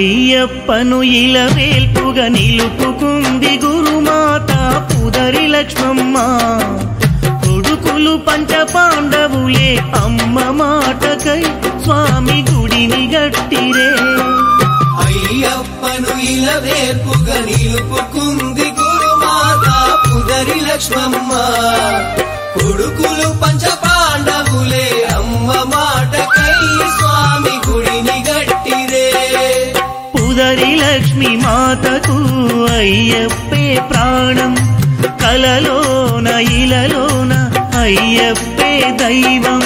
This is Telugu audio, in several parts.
అయ్యప్పను ఇలవేల్పుగా నిలుపుకుంది గురుమాత పుదరి లక్ష్మమ్మ కొడుకులు పంచ పాండవులే అమ్మ మాటకై స్వామి గుడిని గట్టిరే అయ్యప్పను ఇలవేపుగా నిలుపుకుంది గురుమాత పుదరి లక్ష్మమ్మ కొడుకులు పంచ పాండవులే అమ్మ మాటకై స్వామి గుడిని గట్టిరే పుదరి లక్ష్మి మాతకు అయ్యప్పే ప్రాణం కలలోన ఇలలోన అయ్యప్పే దైవం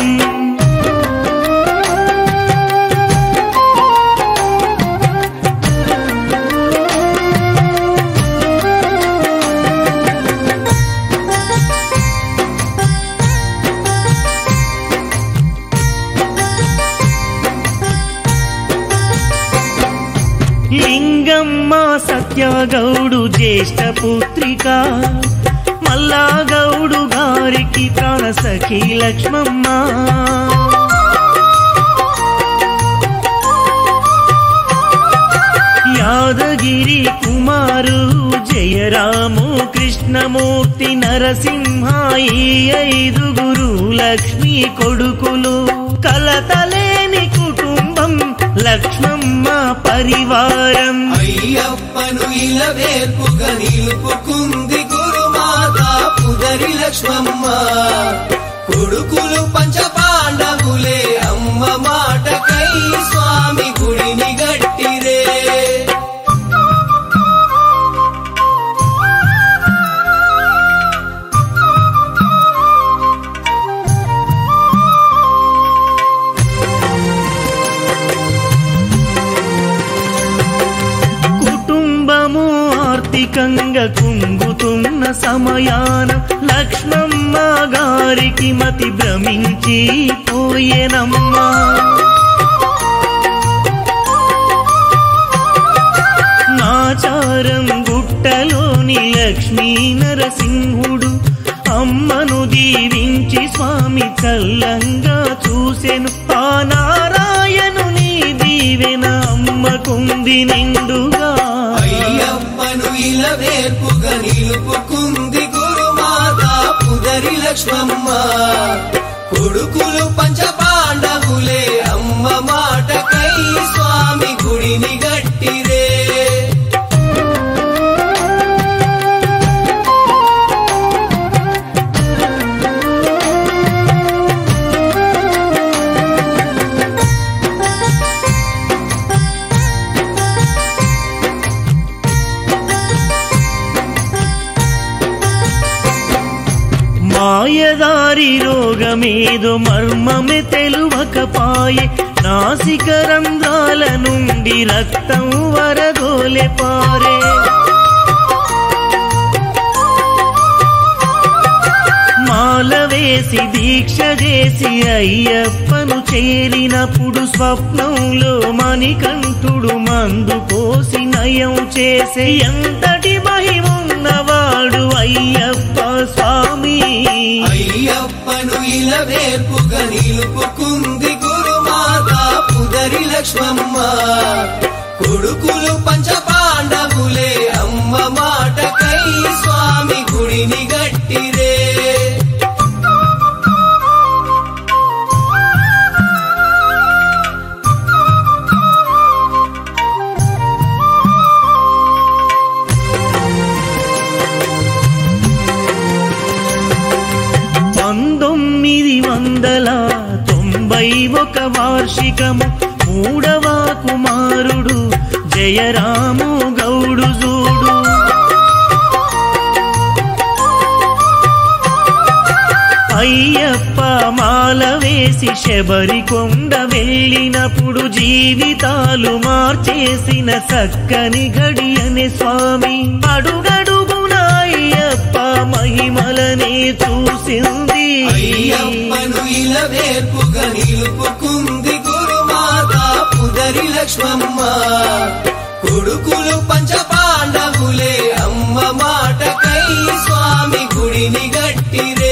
లింగమ్మ సత్యగౌడు జ్యేష్ఠ పుత్రిక మల్లాగౌడు గారికి ప్రాణ సఖి లక్ష్మమ్మ యాదగిరి కుమారు జయరాము కృష్ణమూర్తి నరసింహ ఈ ఐదుగురు లక్ష్మీ కొడుకులు కలతలేని కుటుంబం లక్ష్మమ్మ పరివారం అయ్యప్పను ఇలవేపుగా నిలుపుకుంది గురుమాత పుదరి లక్ష్మమ్మ కొడుకులు పంచ పాండవులే అమ్మ మాటకై స్వామి గుడిని గట్టిరే కుటుంబము ఆర్థికంగా కుంగుతున్న సమయాన లక్ష్మమ్మ గారికి మతి భ్రమించి పోయేనమ్మా నాచారం గుట్టలోని లక్ష్మీ నరసింహుడు అమ్మను దీవించి స్వామి చల్లంగా చూసెను ఆ నారాయణుని దీవెన అమ్మకుంది నిండుగా అయ్యప్పను ఇలవేపుగా నిలుపుకుంది గురుమాత పుదరి లక్ష్మమ్మ కొడుకులు పంచ పాండవులే అమ్మ మాటకై స్వామి గుడిని గట్టిరే మాయదారి రోగమేదో మర్మమే తెలువకపాయే నాసిక రంధ్రాల నుండి రక్తం వరదోలే పారే మాల వేసి దీక్ష చేసి అయ్యప్పను చేరినప్పుడు స్వప్నంలో మణికంఠుడు మందు పోసి నయం చేసే ఎంతటి మహిమున్నవాడు అయ్యప్ప స్వామి అయ్యప్పను ఇలవేపుగా నిలుపుకుంది గురుమాత పుదరి లక్ష్మమ్మ కొడుకులు పంచ పాండవులే అమ్మ మాటకై స్వామి గుడిని గట్టిరే పంతొమ్మిది వందల తొంభై ఒక వార్షికము మూడవ కుమారుడు జయరాము గౌడు జూడు అయ్యప్ప మాల వేసి శబరి కొండ వెళ్ళినప్పుడు జీవితాలు మార్చేసిన చక్కని గడియని స్వామి అడుగడుగున అయ్యప్ప మహిమలనే చూసింది అయ్యప్పను ఇలవేపుగా నిలుపుకుంది గురుమాత పుదరి లక్ష్మమ్మ కొడుకులు పంచ పాండవులే అమ్మ మాటకై స్వామి గుడిని గట్టిరే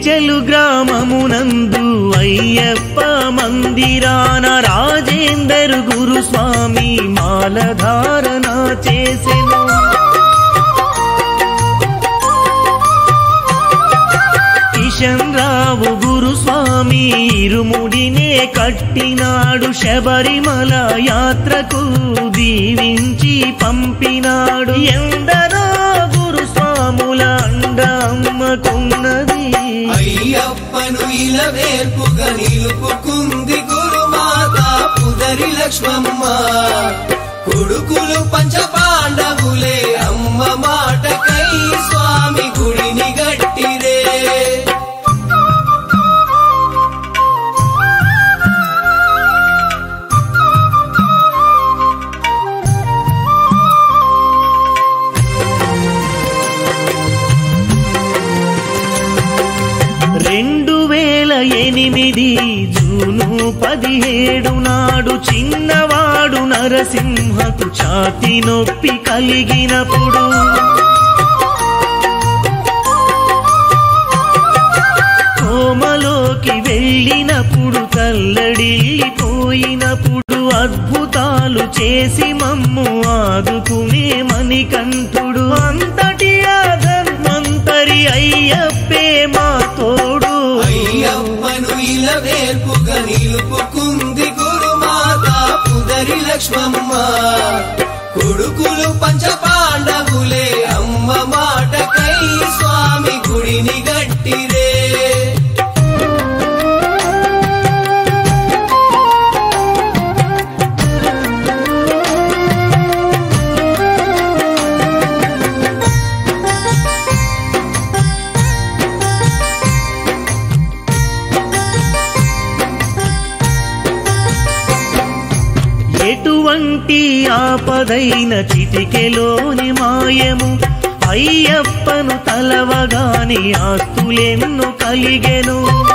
మేడ్చలు గ్రామమునందు అయ్యప్ప మందిరాన రాజేందర్ గురుస్వామి మాలధారణ చేసెను కిషన్ రావు గురుస్వామి ఇరుముడినే కట్టినాడు శబరిమల యాత్రకు దీవించి పంపినాడు ఎందరో గురుస్వాముల అండమ్మకున్నది అయ్యప్పను ఇలవేర్పుగా నిలుపుకుంది గురుమాత పుదరి లక్ష్మమ్మ కొడుకులు పంచ పాండవులే అమ్మ మాటకై స్వామి గుడిని గట్టిరే రెండు వేల ఎనిమిది జూను పదిహేడు నాడు చిన్నవాడు నరసింహకు ఛాతి నొప్పి కలిగినప్పుడు కోమలోకి వెళ్ళినప్పుడు తల్లడిల్లిపోయినప్పుడు అద్భుతాలు చేసి మమ్ము ఆదుకునే మణికంఠుడు అంతటి అధర్మంతరి అయ్యప్పే మా తోడు అయ్యప్పను ఇలవేర్పుగా నిలుపుకుంది గురుమాత పుదరి లక్ష్మమ్మ కొడుకులు పంచ పాండవులే అమ్మ మాటకై స్వామి గుడిని గట్టిరే ఎటువంటి ఆపదైన చిటికెలోని మాయము అయ్యప్పను తలవగాని ఆస్తులెన్ను కలిగెను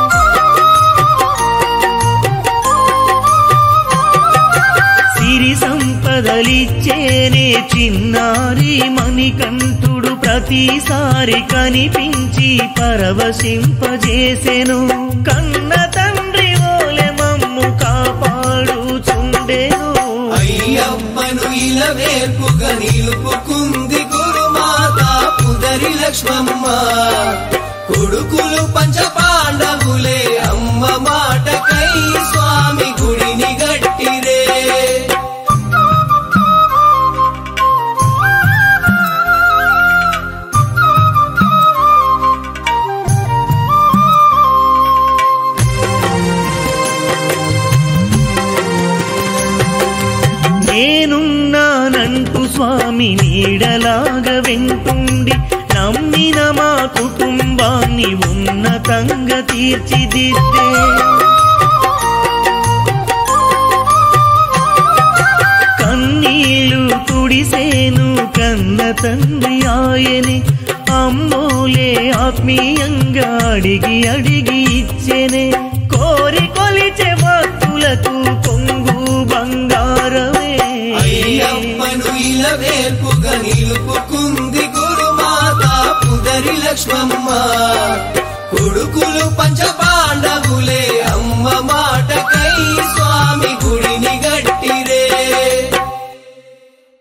సిరి సంపదలిచ్చేనే చిన్నారి మణికంఠుడు ప్రతిసారి కనిపించి పరవశింపజేసెను కన్న తండ్రి ఓలె మమ్ము కాపాడుచుండెను అయ్యప్పను ఇలవేర్పుగా నిలుపుకుంది గురుమాత పుదరి లక్ష్మమ్మ కొడుకులు పంచ పాండవులే అమ్మ మాటకై స్వామి గుడిని గట్టిరే నేనున్నానంటూ స్వామి నీడలాగా వెంటుండి నమ్మిన మా కుటుంబాన్ని ఉన్నతంగా తీర్చిదిద్దే కన్నీళ్లు తుడిసేను కన్న తండ్రి ఆయని అమ్మోలే ఆత్మీయంగా అడిగి అడిగి ఇచ్చెనే కోరి కొలిచే భక్తులకు కొంగు బంగారమే అయ్యప్పను ఇలవేర్పుగా నిలుపుకుంది గురుమాత పుదరి లక్ష్మమ్మ కొడుకులు పంచ పాండ